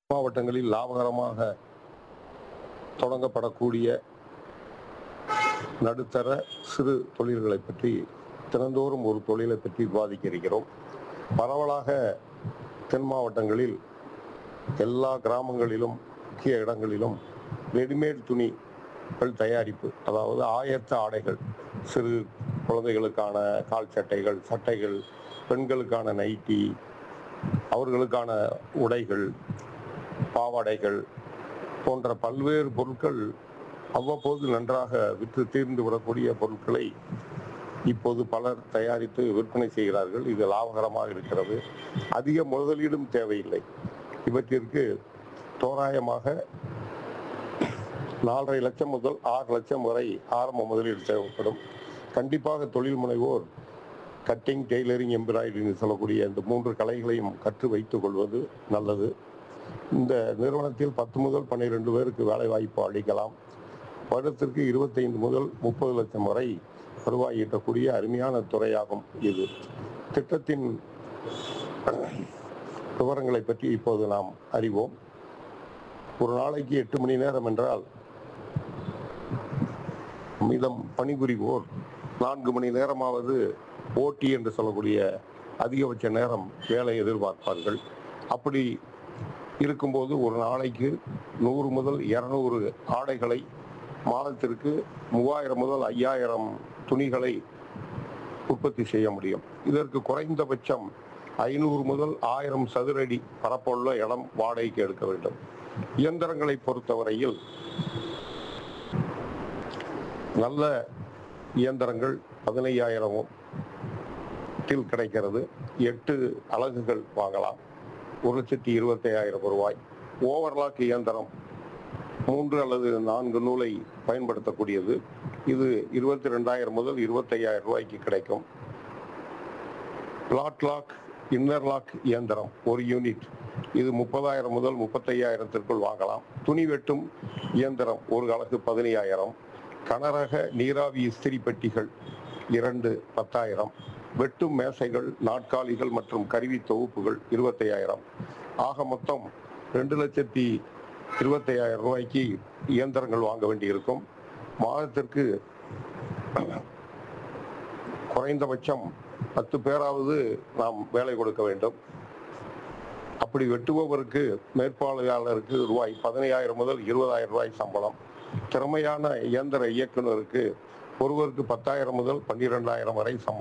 மாவட்டங்களில் லாபகரமாக தொடங்கப்படக்கூடிய நடுத்தர சிறு தொழில்களை பற்றி தினந்தோறும் ஒரு தொழிலை பற்றி விவாதிக்க இருக்கிறோம் பரவலாக தென் மாவட்டங்களில் எல்லா கிராமங்களிலும் முக்கிய இடங்களிலும் ரெடிமேட் துணிகள் தயாரிப்பு அதாவது ஆயத்த ஆடைகள் சிறு குழந்தைகளுக்கான கால் சட்டைகள் சட்டைகள் பெண்களுக்கான நைட்டி அவர்களுக்கான உடைகள் பாவாடைகள் போன்ற பல்வேறு பொருட்கள் அவ்வப்போது நன்றாக விற்று தீர்ந்து விடக்கூடிய பொருட்களை இப்போது பலர் தயாரித்து விற்பனை செய்கிறார்கள் இது லாபகரமாக இருக்கிறது அதிக முதலீடும் தேவையில்லை இவற்றிற்கு தோராயமாக நாலரை லட்சம் முதல் ஆறு லட்சம் வரை ஆரம்ப முதலீடு தேவைப்படும் கண்டிப்பாக தொழில் முனைவோர் கட்டிங் டெய்லரிங் எம்பிராய்டரிங் சொல்லக்கூடிய இந்த மூன்று கலைகளையும் கற்று வைத்துக் கொள்வது நல்லது இந்த நிறுவனத்தில் பத்து முதல் பன்னிரெண்டு பேருக்கு வேலை வாய்ப்பு அளிக்கலாம் வருடத்திற்கு இருபத்தைந்து முதல் முப்பது லட்சம் வரை வருவாய் ஈட்டக்கூடிய அருமையான துறையாகும் இது திட்டத்தின் விவரங்களை பற்றி இப்போது நாம் அறிவோம் ஒரு நாளைக்கு எட்டு மணி நேரம் என்றால் மீதம் பணிபுரிவோர் நான்கு மணி நேரமாவது ஓட்டி என்று சொல்லக்கூடிய அதிகபட்ச நேரம் வேலை எதிர்பார்ப்பார்கள் அப்படி இருக்கும்போது ஒரு நாளைக்கு நூறு முதல் இருநூறு ஆடைகளை மாதத்திற்கு மூவாயிரம் முதல் ஐயாயிரம் துணிகளை உற்பத்தி செய்ய முடியும் இதற்கு குறைந்தபட்சம் ஐநூறு முதல் ஆயிரம் சதுரடி பரப்புள்ள இடம் வாடகைக்கு எடுக்க வேண்டும் இயந்திரங்களை பொறுத்தவரையில் நல்ல இயந்திரங்கள் பதினையாயிரம் கிடைக்கிறது எட்டு அலகுகள் வாங்கலாம் ஒரு லட்சத்தி இருபத்தி ஐயாயிரம் ரூபாய் ஓவர்லாக் இயந்திரம் மூன்று அல்லது நான்கு நூலை பயன்படுத்தக்கூடியது இது இருபத்தி ரெண்டாயிரம் முதல் இருபத்தையாயிரம் ரூபாய்க்கு கிடைக்கும் பிளாட் லாக் இன்னர் லாக் இயந்திரம் ஒரு யூனிட் இது முப்பதாயிரம் முதல் முப்பத்தையாயிரத்திற்குள் வாங்கலாம் துணி வெட்டும் இயந்திரம் ஒரு அலகு பதினையாயிரம் கனரக நீராவி இஸ்திரி பெட்டிகள் இரண்டு பத்தாயிரம் வெட்டும் மேசைகள் நாட்காலிகள் மற்றும் கருவி தொகுப்புகள் இருபத்தையாயிரம் ஆக மொத்தம் ரெண்டு லட்சத்தி இருபத்தையாயிரம் ரூபாய்க்கு இயந்திரங்கள் வாங்க வேண்டியிருக்கும் மாதத்திற்கு குறைந்தபட்சம் பத்து பேராவது நாம் வேலை கொடுக்க வேண்டும் அப்படி வெட்டுபவருக்கு மேற்பார்வையாளருக்கு ரூபாய் பதினையாயிரம் முதல் இருபதாயிரம் ரூபாய் சம்பளம் திறமையான இயந்திர இயக்குனருக்கு ஒருவருக்கு பத்தாயிரம் முதல் பன்னிரெண்டாயிரம் வரை சம்பளம்